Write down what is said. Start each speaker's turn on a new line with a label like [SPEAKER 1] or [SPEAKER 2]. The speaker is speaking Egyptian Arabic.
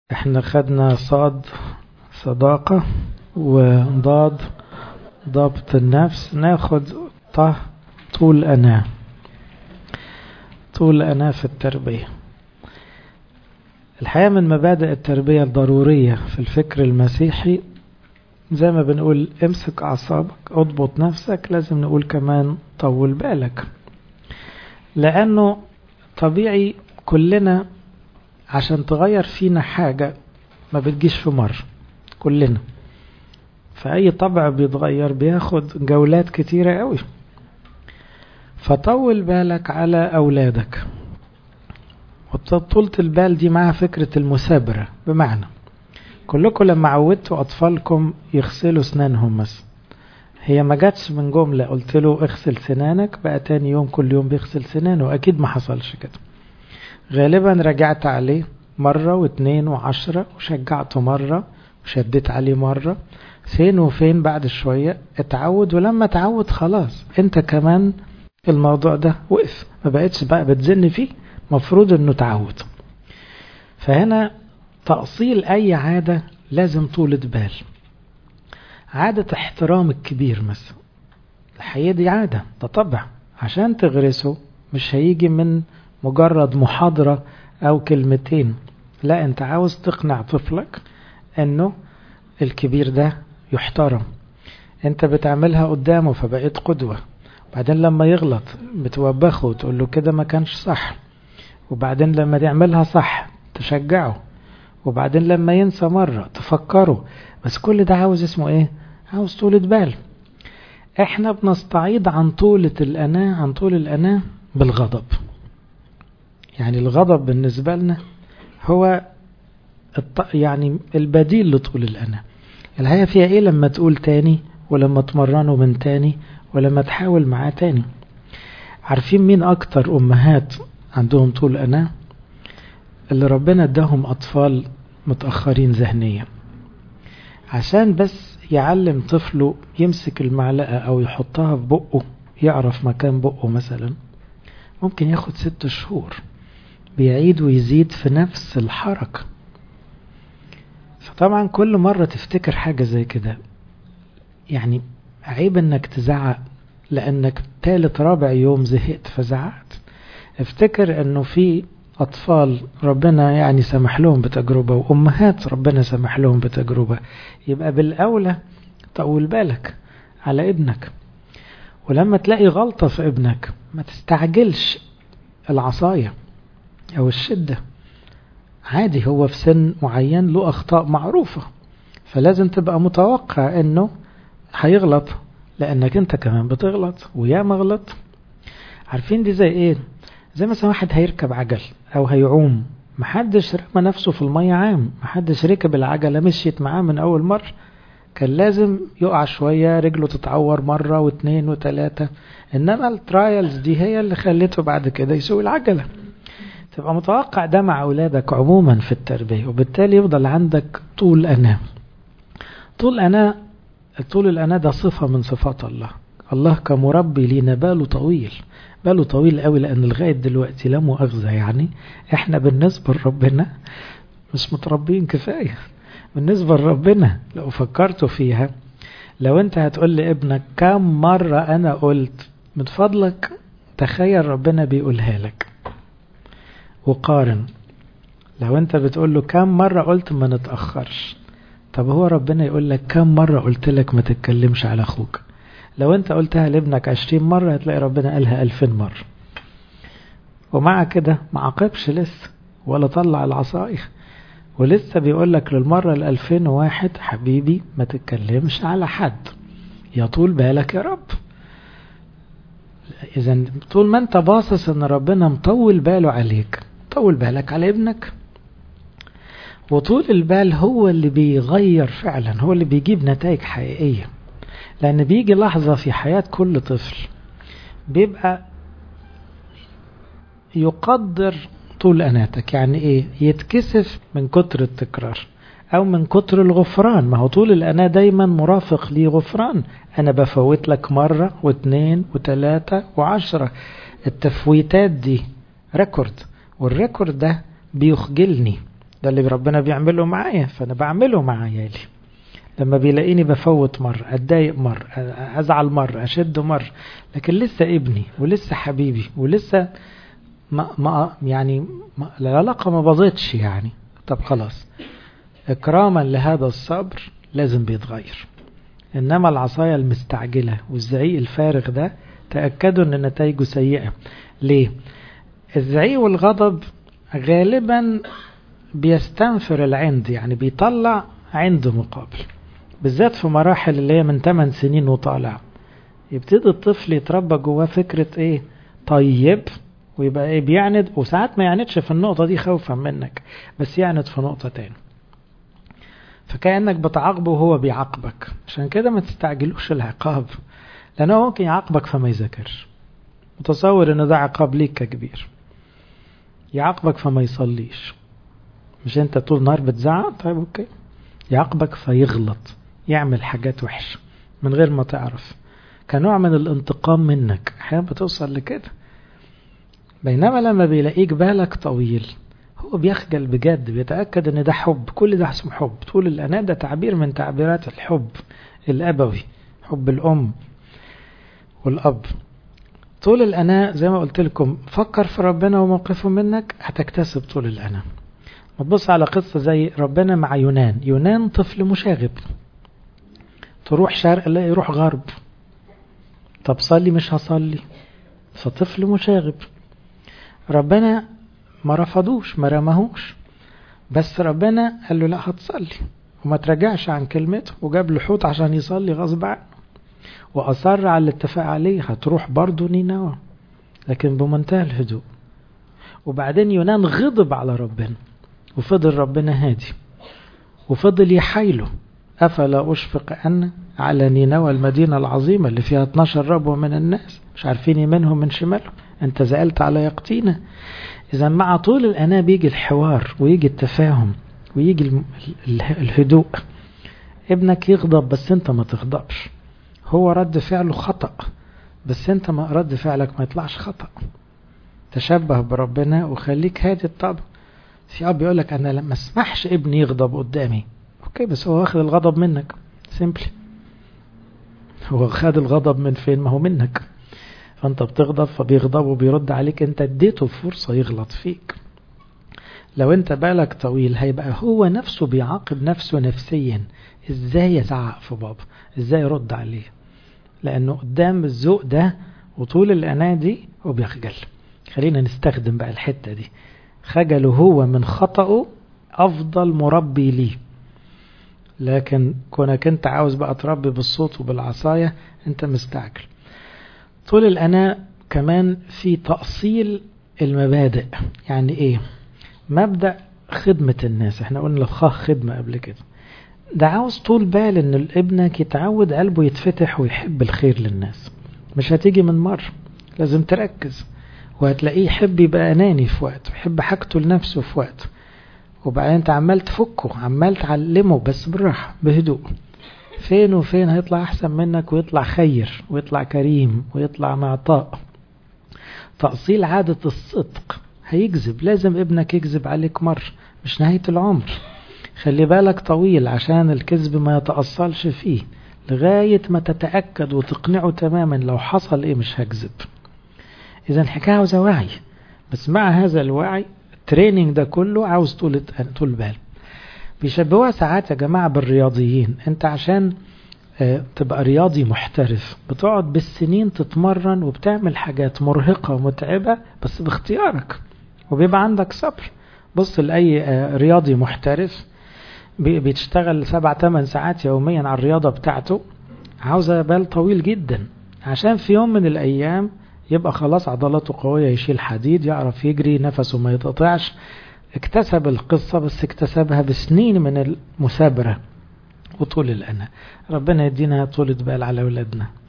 [SPEAKER 1] احنا خدنا صاد صداقة وضاد ضبط النفس ناخد طه طول أنا طول أنا في التربية الحقيقة من مبادئ التربية الضرورية في الفكر المسيحي زي ما بنقول امسك أعصابك اضبط نفسك لازم نقول كمان طول بالك لأنه طبيعي كلنا عشان تغير فينا حاجة ما بتجيش في مرة كلنا فأي طبع بيتغير بياخد جولات كتيرة قوي فطول بالك على أولادك وطولة البال دي معها فكرة المثابرة بمعنى كلكم لما عودتوا أطفالكم يغسلوا سنانهم مثلا هي ما جاتش من جملة قلت له اغسل سنانك بقى تاني يوم كل يوم بيغسل سنانه أكيد ما حصلش كده غالبا رجعت عليه مرة واثنين وعشرة وشجعته مرة وشديت عليه مرة فين وفين بعد شوية اتعود ولما اتعود خلاص انت كمان الموضوع ده وقف ما بقتش بقى بتزن فيه مفروض انه تعود فهنا تأصيل اي عادة لازم طولة بال عادة احترام الكبير مثلا الحقيقة دي عادة ده طبع عشان تغرسه مش هيجي من مجرد محاضرة او كلمتين لا انت عاوز تقنع طفلك انه الكبير ده يحترم انت بتعملها قدامه فبقيت قدوة بعدين لما يغلط بتوبخه وتقول له كده ما كانش صح وبعدين لما يعملها صح تشجعه وبعدين لما ينسى مرة تفكره بس كل ده عاوز اسمه ايه عاوز طولة بال احنا بنستعيض عن طولة الأناة عن طول الأناة بالغضب يعني الغضب بالنسبة لنا هو يعني البديل لطول الأناة الحقيقة فيها ايه لما تقول تاني ولما تمرنه من تاني ولما تحاول معاه تاني عارفين مين اكتر امهات عندهم طول أناة اللي ربنا اداهم اطفال متأخرين ذهنيا عشان بس يعلم طفله يمسك المعلقة او يحطها في بقه يعرف مكان بقه مثلا ممكن ياخد ست شهور بيعيد ويزيد في نفس الحركة فطبعا كل مرة تفتكر حاجة زي كده يعني عيب انك تزعق لانك تالت رابع يوم زهقت فزعقت افتكر انه في اطفال ربنا يعني سمح لهم بتجربة وامهات ربنا سمح لهم بتجربة يبقى بالاولى طول بالك على ابنك ولما تلاقي غلطة في ابنك ما تستعجلش العصاية او الشدة عادي هو في سن معين له اخطاء معروفة فلازم تبقى متوقع انه هيغلط لانك انت كمان بتغلط ويا مغلط عارفين دي زي ايه زي مثلا واحد هيركب عجل او هيعوم محدش رمى نفسه في المية عام محدش ركب العجلة مشيت معاه من اول مرة كان لازم يقع شوية رجله تتعور مرة واثنين وثلاثة انما الترايلز دي هي اللي خلته بعد كده يسوق العجلة تبقى متوقع ده مع أولادك عموما في التربية وبالتالي يفضل عندك طول أنا طول أنا طول الأنا ده صفة من صفات الله الله كمربي لينا باله طويل باله طويل قوي لأن لغاية دلوقتي لا مؤاخذة يعني احنا بالنسبة لربنا مش متربين كفاية بالنسبة لربنا لو فكرتوا فيها لو انت هتقول لابنك كم مرة انا قلت من فضلك تخيل ربنا بيقولها لك وقارن لو انت بتقول له كم مرة قلت ما نتأخرش طب هو ربنا يقول لك كم مرة قلت لك ما تتكلمش على اخوك لو انت قلتها لابنك عشرين مرة هتلاقي ربنا قالها الفين مرة ومع كده ما عاقبش لسه ولا طلع العصايخ ولسه بيقول لك للمرة الألفين واحد حبيبي ما تتكلمش على حد يا طول بالك يا رب إذا طول ما أنت باصص إن ربنا مطول باله عليك طول بالك على ابنك وطول البال هو اللي بيغير فعلا هو اللي بيجيب نتائج حقيقية لأن بيجي لحظة في حياة كل طفل بيبقى يقدر طول أناتك يعني إيه يتكسف من كتر التكرار أو من كتر الغفران ما هو طول الأنا دايما مرافق لي غفران أنا بفوت لك مرة واثنين وثلاثة وعشرة التفويتات دي ريكورد والريكورد ده بيخجلني ده اللي ربنا بيعمله معايا فأنا بعمله مع عيالي لما بيلاقيني بفوت مرة أتضايق مرة أزعل مرة أشد مرة لكن لسه ابني ولسه حبيبي ولسه ما ما يعني ما العلاقة ما باظتش يعني طب خلاص إكراما لهذا الصبر لازم بيتغير إنما العصاية المستعجلة والزعيق الفارغ ده تأكدوا إن نتائجه سيئة ليه؟ الزعيق والغضب غالبا بيستنفر العند يعني بيطلع عنده مقابل بالذات في مراحل اللي هي من 8 سنين وطالع يبتدي الطفل يتربى جواه فكرة ايه طيب ويبقى ايه بيعند وساعات ما يعندش في النقطة دي خوفا منك بس يعند في نقطة تاني فكأنك بتعاقبه وهو بيعاقبك عشان كده ما تستعجلوش العقاب لأنه ممكن يعاقبك فما يذاكرش متصور ان ده عقاب ليك ككبير يعاقبك فما يصليش مش انت طول النهار بتزعق طيب اوكي يعاقبك فيغلط يعمل حاجات وحشة من غير ما تعرف كنوع من الانتقام منك احيانا بتوصل لكده بينما لما بيلاقيك بالك طويل هو بيخجل بجد بيتأكد ان ده حب كل ده اسمه حب طول الأناة ده تعبير من تعبيرات الحب الأبوي حب الأم والأب طول الأناة زي ما قلت لكم فكر في ربنا وموقفه منك هتكتسب طول الأناة ما تبص على قصة زي ربنا مع يونان يونان طفل مشاغب تروح شرق لا يروح غرب طب صلي مش هصلي فطفل مشاغب ربنا ما رفضوش ما رماهوش بس ربنا قال له لا هتصلي وما ترجعش عن كلمته وجاب له حوت عشان يصلي غصب عنه وأصر على الاتفاق عليه هتروح برضه نينوى لكن بمنتهى الهدوء وبعدين يونان غضب على ربنا وفضل ربنا هادي وفضل يحايله أفلا أشفق أن على نينوى المدينة العظيمة اللي فيها 12 ربوة من الناس مش عارفين يمينهم من شمالهم أنت زعلت على يقطينة إذا مع طول الأناة بيجي الحوار ويجي التفاهم ويجي الهدوء ابنك يغضب بس أنت ما تغضبش هو رد فعله خطأ بس أنت ما رد فعلك ما يطلعش خطأ تشبه بربنا وخليك هادي الطبع في اب يقول لك انا لما اسمحش ابني يغضب قدامي اوكي بس هو واخد الغضب منك سيمبلي هو خد الغضب من فين ما هو منك فانت بتغضب فبيغضب وبيرد عليك انت اديته فرصة يغلط فيك لو انت بالك طويل هيبقى هو نفسه بيعاقب نفسه نفسيا ازاي يزعق في بابا ازاي يرد عليه لانه قدام الذوق ده وطول الاناة دي هو بيخجل خلينا نستخدم بقى الحتة دي خجله هو من خطأه أفضل مربي ليه لكن كونك انت عاوز بقى تربي بالصوت وبالعصاية انت مستعجل طول الأناء كمان في تأصيل المبادئ يعني ايه مبدأ خدمة الناس احنا قلنا الخاخ خدمة قبل كده ده عاوز طول بال ان ابنك يتعود قلبه يتفتح ويحب الخير للناس مش هتيجي من مرة لازم تركز وهتلاقيه يحب يبقى أناني في وقت ويحب حاجته لنفسه في وقت وبعدين انت عمال تفكه عمال تعلمه بس بالراحة بهدوء فين وفين هيطلع أحسن منك ويطلع خير ويطلع كريم ويطلع معطاء تأصيل عادة الصدق هيكذب لازم ابنك يكذب عليك مرة مش نهاية العمر خلي بالك طويل عشان الكذب ما يتأصلش فيه لغاية ما تتأكد وتقنعه تماما لو حصل ايه مش هكذب إذا الحكاية عاوزة وعي بس مع هذا الوعي التريننج ده كله عاوز طول طول بال بيشبهوها ساعات يا جماعة بالرياضيين انت عشان اه تبقى رياضي محترف بتقعد بالسنين تتمرن وبتعمل حاجات مرهقة ومتعبة بس باختيارك وبيبقى عندك صبر بص لأي اه رياضي محترف بيشتغل سبع ثمان ساعات يوميا على الرياضة بتاعته عاوزة بال طويل جدا عشان في يوم من الأيام يبقى خلاص عضلاته قوية يشيل حديد يعرف يجري نفسه ما يتقطعش اكتسب القصة بس اكتسبها بسنين من المثابرة وطول الأنا ربنا يدينا طولة بال على أولادنا